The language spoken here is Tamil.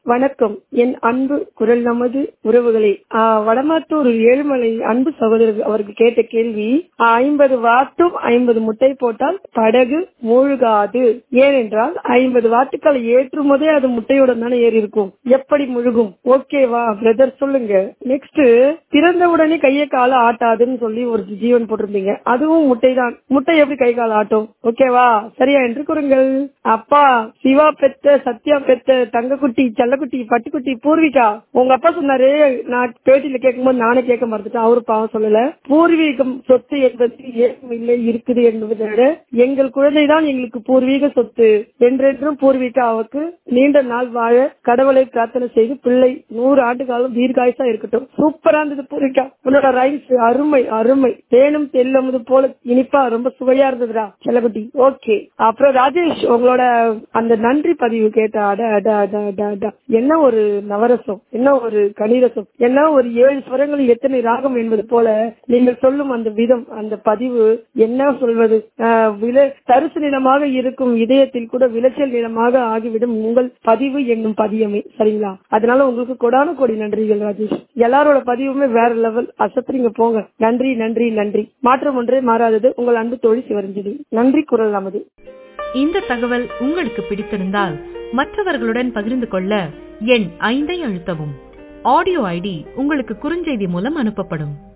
வணக்கம் என் அன்பு குரல் நமது உறவுகளே ஆஹ் வடமாத்தூர் ஏழுமலை அன்பு சகோதரர் அவருக்கு கேட்ட கேள்வி ஐம்பது வாட்டும் ஐம்பது முட்டை போட்டால் படகு மூழ்காது ஏனென்றால் ஐம்பது வாட்டுக்களை ஏற்றும் போதே அது முட்டையுடன் தானே ஏறி இருக்கும் எப்படி முழுகும் ஓகேவா பிரதர் சொல்லுங்க நெக்ஸ்ட் பிறந்த உடனே கையை கால ஆட்டாதுன்னு சொல்லி ஒரு ஜீவன் போட்டிருந்தீங்க அதுவும் முட்டை தான் முட்டை எப்படி கை கால ஆட்டும் ஓகேவா சரியா என்று கூறுங்கள் அப்பா சிவா பெத்த சத்யா பெத்த தங்கக்குட்டி செல்லக்குட்டி பட்டுக்குட்டி பூர்விகா உங்க அப்பா சொன்னாரு நான் பேட்டியில கேட்கும்போது நானே கேட்க மறந்துட்டேன் அவரு பாவம் சொல்லல பூர்வீகம் சொத்து என்பது ஏதும் இல்லை இருக்குது என்பதை விட எங்கள் குழந்தைதான் எங்களுக்கு பூர்வீக சொத்து என்றென்றும் பூர்வீகாவுக்கு நீண்ட நாள் வாழ கடவுளை பிரார்த்தனை செய்து பிள்ளை நூறு ஆண்டு காலம் தீர்காயுசா இருக்கட்டும் சூப்பரா இருந்தது பூர்விகா உன்னோட ரைம்ஸ் அருமை அருமை தேனும் தெல்லமுது போல இனிப்பா ரொம்ப சுவையா இருந்ததுடா செல்லக்குட்டி ஓகே அப்புறம் ராஜேஷ் உங்களோட அந்த நன்றி பதிவு கேட்ட அட அட அட அட அட என்ன ஒரு நவரசம் என்ன ஒரு கனிரசம் என்ன ஒரு ஏழு ஸ்வரங்களில் எத்தனை ராகம் என்பது போல நீங்கள் சொல்லும் அந்த விதம் அந்த பதிவு என்ன சொல்வது ஆஹ் விளை தரிசு நிலமாக இருக்கும் இதயத்தில் கூட விளைச்சல் நிலமாக ஆகிவிடும் உங்கள் பதிவு என்னும் பதியமே சரிங்களா அதனால உங்களுக்கு கொடான கோடி நன்றிகள் ராஜேஷ் எல்லாரோட பதிவுமே வேற லெவல் அசத்துறீங்க போங்க நன்றி நன்றி நன்றி மாற்றம் ஒன்றே மாறாதது உங்கள் அன்பு தோழி சிவரஞ்சலி நன்றி குரல் நமது இந்த தகவல் உங்களுக்கு பிடித்திருந்தால் மற்றவர்களுடன் பகிர்ந்து கொள்ள எண் ஐந்தை அழுத்தவும் ஆடியோ ஐடி உங்களுக்கு குறுஞ்செய்தி மூலம் அனுப்பப்படும்